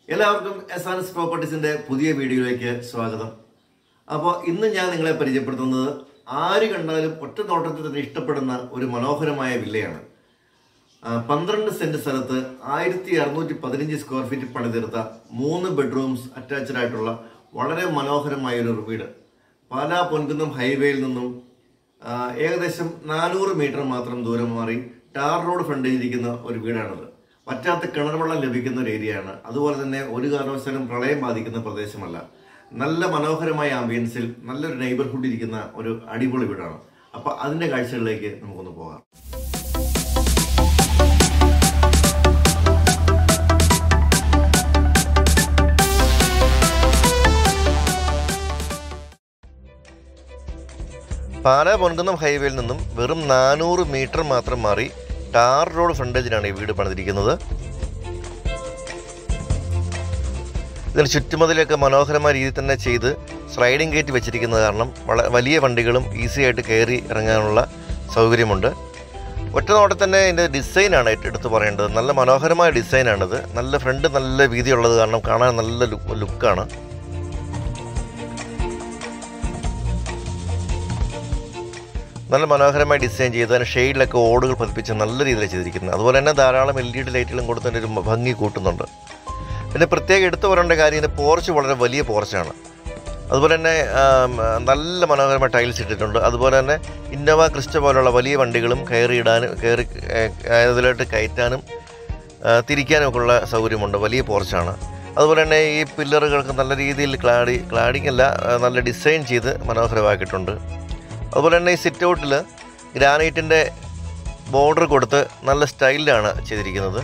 എല്ലാവർക്കും S R S പ്രോപ്പർട്ടീസിന്റെ പുതിയ വീഡിയോയിലേക്ക് സ്വാഗതം അപ്പോൾ ഇന്ന് ഞാൻ നിങ്ങളെ പരിചയപ്പെടുത്തുന്നത് ആര് കണ്ടാലും ഒറ്റ നോട്ടത്തിൽ തന്നെ ഇഷ്ടപ്പെടുന്ന ഒരു മനോഹരമായ വില്ലയാണ് ആ, പന്ത്രണ്ട് സെന്റ് സ്ഥലത്ത് ആയിരത്തി അറുന്നൂറ്റി പതിനഞ്ച് സ്ക്വയർ ഫീറ്റ് പണിതീർത്ത മൂന്ന് ബെഡ്റൂംസ് അറ്റാച്ച്ഡ് ആയിട്ടുള്ള വളരെ മനോഹരമായ ഒരു വീട് പാലാ പൊൻകുന്നം ഹൈവേയിൽ നിന്നും ആ, ഏകദേശം നാനൂറ് മീറ്റർ മാത്രം ദൂരം മാറി ടാർ റോഡ് ഫ്രണ്ടിൽ ഇരിക്കുന്ന ഒരു വീടാണിത് പറ്റാത്ത കിണർ വെള്ളം ലഭിക്കുന്ന ഒരു ഏരിയയാണ് അതുപോലെ തന്നെ ഒരു കാരണവശാലും പ്രളയം ബാധിക്കുന്ന പ്രദേശമല്ല നല്ല മനോഹരമായ ആംബിയൻസിൽ നല്ലൊരു നെയ്ബർഹുഡ് ഇരിക്കുന്ന ഒരു അടിപൊളി വീടാണ് അപ്പൊ അതിന്റെ കാഴ്ചകളിലേക്ക് നമുക്കൊന്ന് പോകാം പാലാ പൊൻകുന്നം ഹൈവേയിൽ നിന്നും വെറും നാനൂറ് മീറ്റർ മാത്രം മാറി ടാർ റോഡ് ഫ്രണ്ടേജിലാണ് ഈ വീട് പണിതിരിക്കുന്നത് ഇതിന് ചുറ്റുമതിലൊക്കെ മനോഹരമായ രീതിയിൽ തന്നെ ചെയ്ത് സ്ലൈഡിംഗ് ഗേറ്റ് വെച്ചിരിക്കുന്നത് കാരണം വള വലിയ വണ്ടികളും ഈസി ആയിട്ട് കയറി ഇറങ്ങാനുള്ള സൗകര്യമുണ്ട് ഒറ്റ നോട്ടത്തിൽ തന്നെ ഇതിൻ്റെ ഡിസൈനാണ് ഏറ്റവും എടുത്ത് പറയേണ്ടത് നല്ല മനോഹരമായ ഡിസൈനാണിത് നല്ല ഫ്രണ്ട് നല്ല വീതിയുള്ളത് കാരണം കാണാൻ നല്ല ലുക്ക് ലുക്കാണ് നല്ല മനോഹരമായി ഡിസൈൻ ചെയ്ത് അതിന് ഷെയ്ഡിലൊക്കെ ഓടുകൾ പതിപ്പിച്ച് നല്ല രീതിയിൽ ചെയ്തിരിക്കുന്നത് അതുപോലെ തന്നെ ധാരാളം എൽ ഇ ഡി ലൈറ്റുകളും കൊടുത്തതിൻ്റെ ഒരു ഭംഗി കൂട്ടുന്നുണ്ട് പിന്നെ പ്രത്യേകം എടുത്തു പറയേണ്ട കാര്യം ഇതിൻ്റെ പോർച്ച് വളരെ വലിയ പോർച്ചാണ് അതുപോലെ തന്നെ ആം, നല്ല മനോഹരമായ ടൈൽസ് ഇട്ടിട്ടുണ്ട് അതുപോലെ തന്നെ ഇന്നോവ ക്രിസ്റ്റ പോലുള്ള വലിയ വണ്ടികളും കയറി ഇടാനും കയറി ഏഹ്, അതിലോട്ട് കയറ്റാനും ആ, തിരിക്കാനും ഒക്കെ ഉള്ള സൗകര്യമുണ്ട് വലിയ പോർച്ചാണ് അതുപോലെ തന്നെ ഈ പില്ലറുകൾക്ക് നല്ല രീതിയിൽ ക്ലാഡി ക്ലാഡിംഗ് അല്ല ആ, നല്ല ഡിസൈൻ ചെയ്ത് മനോഹരമാക്കിയിട്ടുണ്ട് അതുപോലെ തന്നെ ഈ സിറ്റ് ഔട്ടിൽ ഗ്രാനൈറ്റിൻ്റെ ബോർഡർ കൊടുത്ത് നല്ല സ്റ്റൈലിലാണ് ചെയ്തിരിക്കുന്നത്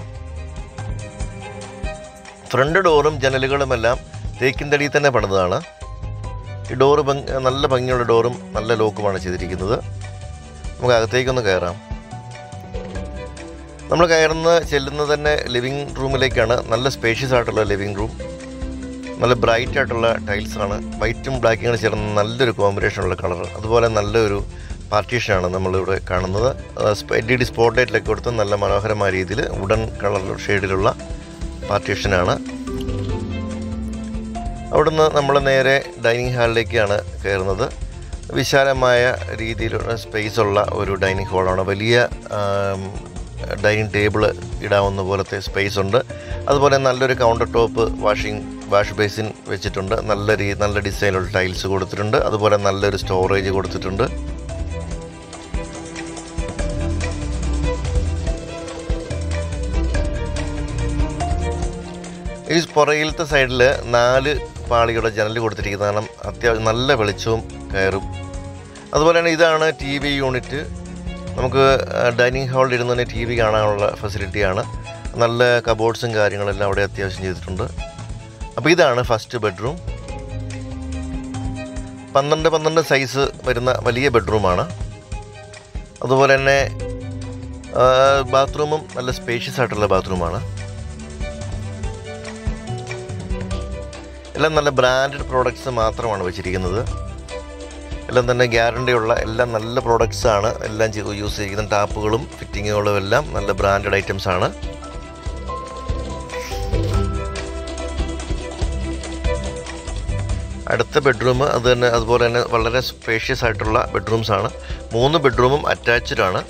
ഫ്രണ്ട് ഡോറും ജനലുകളുമെല്ലാം തേക്കിൻ തടിയിൽ തന്നെ പണിതാണ് ഈ ഡോറ് ഭംഗി നല്ല ഭംഗിയുള്ള ഡോറും നല്ല ലോക്കുമാണ് ചെയ്തിരിക്കുന്നത് നമുക്ക് അകത്തേക്കൊന്ന് കയറാം നമ്മൾ കയറുന്ന ചെല്ലുന്നത് തന്നെ ലിവിങ് റൂമിലേക്കാണ് നല്ല സ്പേഷ്യസ് ആയിട്ടുള്ള ലിവിങ് റൂം നല്ല ബ്രൈറ്റ് ആയിട്ടുള്ള ടൈൽസ് ആണ് വൈറ്റും ബ്ലാക്കും കൂടെ ചേർന്ന് നല്ലൊരു കോമ്പിനേഷനുള്ള കളർ അതുപോലെ നല്ലൊരു പാർട്ടീഷനാണ് നമ്മളിവിടെ കാണുന്നത് എൽ ഇ ഡി സ്പോട്ട് ലൈറ്റിലൊക്കെ കൊടുത്ത് നല്ല മനോഹരമായ രീതിയിൽ വുഡൻ കളർ ഷെയ്ഡിലുള്ള പാർട്ടീഷനാണ് അവിടുന്ന് നമ്മൾ നേരെ ഡൈനിങ് ഹാളിലേക്കാണ് കയറുന്നത് വിശാലമായ രീതിയിലുള്ള സ്പേസ് ഉള്ള ഒരു ഡൈനിങ് ഹാളാണ് വലിയ ഡൈനിങ് ടേബിൾ ഇടാവുന്ന പോലത്തെ സ്പേസ് ഉണ്ട് അതുപോലെ നല്ലൊരു counter top washing wash basin വെച്ചിട്ടുണ്ട് നല്ല രീ നല്ല ഡിസൈനുള്ള ടൈൽസ് കൊടുത്തിട്ടുണ്ട് അതുപോലെ നല്ലൊരു സ്റ്റോറേജ് കൊടുത്തിട്ടുണ്ട് ഈ പുറകിലത്തെ സൈഡിൽ നാല് പാളിയുടെ ജനൽ കൊടുത്തിരിക്കുന്നത് കാരണം അത്യാവശ്യം നല്ല വെളിച്ചവും കയറും അതുപോലെ തന്നെ ഇതാണ് ടി വി യൂണിറ്റ് നമുക്ക് ഡൈനിങ് ഹാളിൽ ഇരുന്ന് തന്നെ ടി വി കാണാനുള്ള ഫെസിലിറ്റിയാണ് നല്ല കബോർഡ്സും കാര്യങ്ങളെല്ലാം അവിടെ അത്യാവശ്യം ചെയ്തിട്ടുണ്ട് അപ്പോൾ ഇതാണ് ഫസ്റ്റ് ബെഡ്റൂം പന്ത്രണ്ട് പന്ത്രണ്ട് സൈസ് വരുന്ന വലിയ ബെഡ്റൂമാണ് അതുപോലെ തന്നെ ബാത്റൂമും നല്ല സ്പേഷ്യസ് ആയിട്ടുള്ള ബാത്റൂമാണ് എല്ലാം നല്ല ബ്രാൻഡഡ് പ്രോഡക്ട്സ് മാത്രമാണ് വെച്ചിരിക്കുന്നത് എല്ലാം തന്നെ ഗ്യാരണ്ടി ഉള്ള എല്ലാം നല്ല പ്രോഡക്ട്സ് ആണ് എല്ലാം ചെയ്ത് യൂസ് ചെയ്തിരിക്കുന്ന ടാപ്പുകളും ഫിറ്റിങ്ങുകളും എല്ലാം നല്ല ബ്രാൻഡഡ് ഐറ്റംസ് ആണ് അടുത്ത ബെഡ്റൂം അത് തന്നെ അതുപോലെ തന്നെ വളരെ സ്പേഷ്യസ് ആയിട്ടുള്ള ബെഡ്റൂംസ് ആണ് മൂന്ന് ബെഡ്റൂമും അറ്റാച്ച്ഡ് ആണ്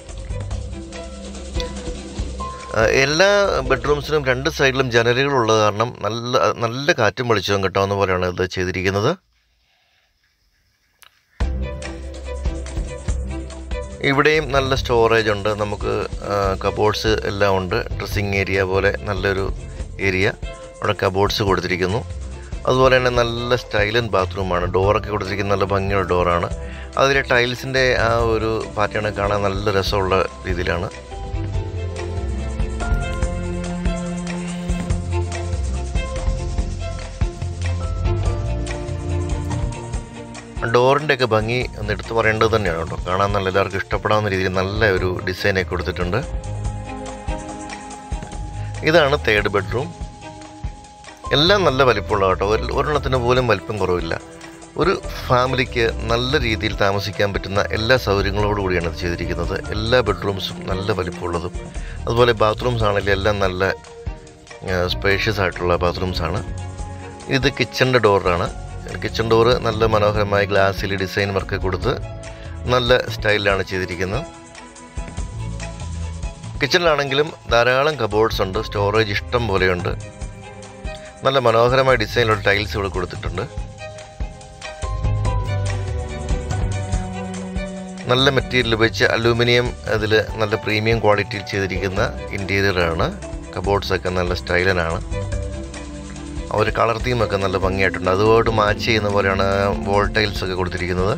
ആ, എല്ലാ ബെഡ്റൂംസിനും രണ്ട് സൈഡിലും ജനലുകളുള്ളത് കാരണം നല്ല നല്ല കാറ്റും വെളിച്ചവും കിട്ടാവുന്ന പോലെയാണ് ഇത് ചെയ്തിരിക്കുന്നത് ഇവിടെയും നല്ല സ്റ്റോറേജ് ഉണ്ട് നമുക്ക് കബോർഡ്സ് എല്ലാം ഉണ്ട് ഡ്രസ്സിങ് ഏരിയ പോലെ നല്ലൊരു ഏരിയ അവിടെ കബോർഡ്സ് കൊടുത്തിരിക്കുന്നു അതുപോലെ തന്നെ നല്ല സ്റ്റൈലൻ ബാത്റൂമാണ് ഡോറൊക്കെ കൊടുത്തിരിക്കുന്ന നല്ല ഭംഗിയുള്ള ഡോറാണ് അതിലെ ടൈൽസിൻ്റെ ആ ഒരു പാറ്റേൺ കാണാൻ നല്ല രസമുള്ള രീതിയിലാണ് ഡോറിൻ്റെ ഒക്കെ ഭംഗി ഒന്ന് എടുത്തു പറയേണ്ടത് തന്നെയാണ് കേട്ടോ കാണാൻ നല്ല എല്ലാവർക്കും ഇഷ്ടപ്പെടാവുന്ന രീതിയിൽ നല്ല ഒരു ഡിസൈനൊക്കെ കൊടുത്തിട്ടുണ്ട് ഇതാണ് തേർഡ് ബെഡ്റൂം എല്ലാം നല്ല വലിപ്പമുള്ള കേട്ടോ ഒരു- ഒരെണ്ണത്തിന് പോലും വലിപ്പം കുറവില്ല ഒരു ഫാമിലിക്ക് നല്ല രീതിയിൽ താമസിക്കാൻ പറ്റുന്ന എല്ലാ സൗകര്യങ്ങളോടു കൂടിയാണ് ഇത് ചെയ്തിരിക്കുന്നത് എല്ലാ ബെഡ്റൂംസും നല്ല വലിപ്പമുള്ളതും അതുപോലെ ബാത്റൂംസ് ആണെങ്കിലും എല്ലാം നല്ല സ്പേഷ്യസ് ആയിട്ടുള്ള ബാത്റൂംസ് ആണ് ഇത് കിച്ചണിൻ്റെ ഡോറാണ് കിച്ചൺ ഡോറ് നല്ല മനോഹരമായ ഗ്ലാസ്സിൽ ഡിസൈൻ വർക്ക് കൊടുത്ത് നല്ല സ്റ്റൈലിലാണ് ചെയ്തിരിക്കുന്നത് കിച്ചണിലാണെങ്കിലും ധാരാളം കബോർഡ്സ് ഉണ്ട് സ്റ്റോറേജ് ഇഷ്ടം പോലെയുണ്ട് നല്ല മനോഹരമായ ഡിസൈനിലുള്ള ടൈൽസ് ഇവിടെ കൊടുത്തിട്ടുണ്ട് നല്ല മെറ്റീരിയൽ ഉപയോഗിച്ച് അലൂമിനിയം അതിൽ നല്ല പ്രീമിയം ക്വാളിറ്റിയിൽ ചെയ്തിരിക്കുന്ന ഇൻറ്റീരിയറാണ് കബോർഡ്സ് ഒക്കെ നല്ല സ്റ്റൈലനാണ് ആ ഒരു കളർ തീമൊക്കെ നല്ല ഭംഗിയായിട്ടുണ്ട് അതുമായിട്ട് മാച്ച് ചെയ്യുന്ന പോലെയാണ് വോൾ ടൈൽസ് ഒക്കെ കൊടുത്തിരിക്കുന്നത്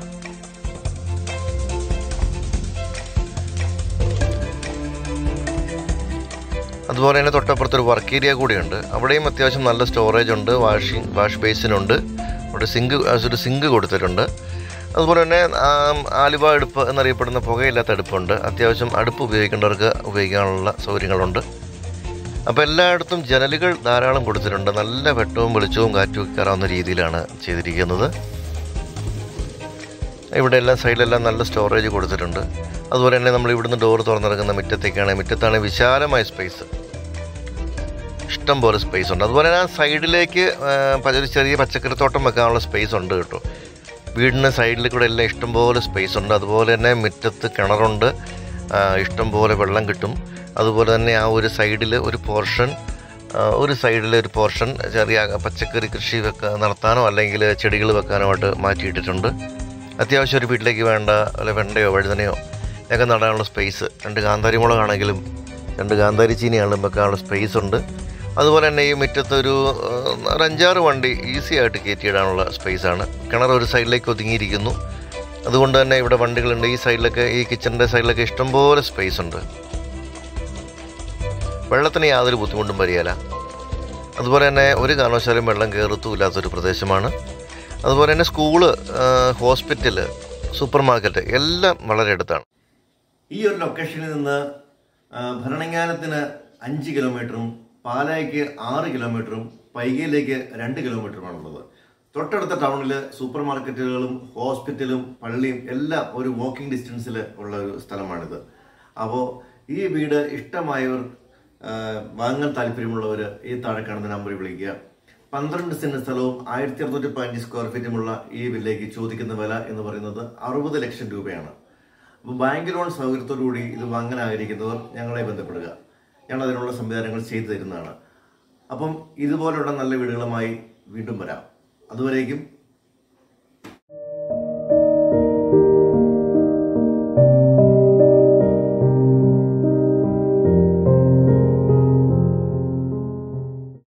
അതുപോലെ തന്നെ തൊട്ടപ്പുറത്തൊരു വർക്ക് ഏരിയ കൂടിയുണ്ട് അവിടെയും അത്യാവശ്യം നല്ല സ്റ്റോറേജ് ഉണ്ട് വാഷിംഗ് വാഷ് ബേസിനുണ്ട് അവിടെ സിങ്ക് ഒരു സിങ്ക് കൊടുത്തിട്ടുണ്ട് അതുപോലെ തന്നെ ആം, ആലുവ അടുപ്പ് എന്നറിയപ്പെടുന്ന പുകയില്ലാത്ത അടുപ്പുണ്ട് അത്യാവശ്യം അടുപ്പ് ഉപയോഗിക്കേണ്ടവർക്ക് ഉപയോഗിക്കാനുള്ള സൗകര്യങ്ങളുണ്ട് അപ്പോൾ എല്ലായിടത്തും ജനലുകൾ ധാരാളം കൊടുത്തിട്ടുണ്ട് നല്ല വെട്ടവും വെളിച്ചവും കാറ്റും ഒക്കെ കയറാവുന്ന രീതിയിലാണ് ചെയ്തിരിക്കുന്നത് ഇവിടെ എല്ലാം സൈഡിലെല്ലാം നല്ല സ്റ്റോറേജ് കൊടുത്തിട്ടുണ്ട് അതുപോലെ തന്നെ നമ്മൾ ഇവിടുന്ന് ഡോർ തുറന്നിറങ്ങുന്ന മുറ്റത്തേക്കാണ് മുറ്റത്താണ് വിശാലമായ സ്പേസ് ഇഷ്ടം പോലെ സ്പേസ് ഉണ്ട് അതുപോലെ തന്നെ ആ സൈഡിലേക്ക് ആ, പ- ഒരു ചെറിയ പച്ചക്കറിത്തോട്ടം വെക്കാനുള്ള സ്പേസ് ഉണ്ട് കേട്ടോ വീടിന് സൈഡിൽ കൂടെ എല്ലാം ഇഷ്ടംപോലെ സ്പേസ് ഉണ്ട് അതുപോലെ തന്നെ മുറ്റത്ത് കിണറുണ്ട് ആ, ഇഷ്ടംപോലെ വെള്ളം കിട്ടും അതുപോലെ തന്നെ ആ ഒരു സൈഡിൽ ഒരു പോർഷൻ ഒരു സൈഡിൽ ഒരു പോർഷൻ ചെറിയ പച്ചക്കറി കൃഷി വെക്ക നടത്താനോ അല്ലെങ്കിൽ ചെടികൾ വെക്കാനോ ആയിട്ട് മാറ്റിയിട്ടിട്ടുണ്ട് അത്യാവശ്യം ഒരു വീട്ടിലേക്ക് വേണ്ട വല്ല വെണ്ടയോ വഴുതനയോ ഒക്കെ നടാനുള്ള സ്പേസ് രണ്ട് കാന്താരി മുളകാണെങ്കിലും രണ്ട് കാന്താരി ചീനിയാണെങ്കിലും വെക്കാനുള്ള സ്പേസ് ഉണ്ട് അതുപോലെ തന്നെ ഈ മുറ്റത്ത് ഒരു ഏഹ്, ഒരു അഞ്ചാറ് വണ്ടി ഈസി ആയിട്ട് കയറ്റിയിടാനുള്ള സ്പേസാണ് കിണർ ഒരു സൈഡിലേക്ക് ഒതുങ്ങിയിരിക്കുന്നു അതുകൊണ്ട് തന്നെ ഇവിടെ വണ്ടികളുണ്ട് ഈ സൈഡിലൊക്കെ ഈ കിച്ചണിൻ്റെ സൈഡിലൊക്കെ ഇഷ്ടംപോലെ സ്പേസ് ഉണ്ട് വെള്ളത്തിന് യാതൊരു ബുദ്ധിമുട്ടും വരികയില്ല അതുപോലെ തന്നെ ഒരു കാരണവശാലും വെള്ളം കയറത്തുമില്ലാത്തൊരു പ്രദേശമാണ് അതുപോലെ തന്നെ സ്കൂള് ഹോസ്പിറ്റല് സൂപ്പർ മാർക്കറ്റ് എല്ലാം വളരെ അടുത്താണ് ഈ ഒരു ലൊക്കേഷനിൽ നിന്ന് ആ, ഭരണങ്ങാനത്തിന് അഞ്ച് കിലോമീറ്ററും പാലായ്ക്ക് ആറ് കിലോമീറ്ററും പൈകയിലേക്ക് രണ്ട് കിലോമീറ്ററുമാണുള്ളത് തൊട്ടടുത്ത ടൗണിൽ സൂപ്പർ മാർക്കറ്റുകളും ഹോസ്പിറ്റലും പള്ളിയും എല്ലാം ഒരു വാക്കിംഗ് ഡിസ്റ്റൻസിൽ ഉള്ള ഒരു സ്ഥലമാണിത് അപ്പോൾ ഈ വീട് ഇഷ്ടമായവർ ആ, വാങ്ങാൻ താല്പര്യമുള്ളവർ ഈ താഴെ കാണുന്ന നമ്പറിൽ വിളിക്കുക പന്ത്രണ്ട് സെന്റ് സ്ഥലവും ആയിരത്തി അറുന്നൂറ്റി പതിനഞ്ച് സ്ക്വയർ ഫീറ്റുമുള്ള ഈ വില്ലയ്ക്ക് ചോദിക്കുന്ന വില എന്ന് പറയുന്നത് അറുപത് ലക്ഷം രൂപയാണ് അപ്പോൾ ബാങ്ക് ലോൺ സൗകര്യത്തോടു കൂടി ഇത് വാങ്ങാൻ ആഗ്രഹിക്കുന്നവർ ഞങ്ങളെ ബന്ധപ്പെടുക ഞങ്ങൾ അതിനുള്ള സംവിധാനങ്ങൾ ചെയ്തു തരുന്നതാണ് അപ്പം ഇതുപോലുള്ള നല്ല വീടുകളുമായി വീണ്ടും വരാം അതുവരേക്കും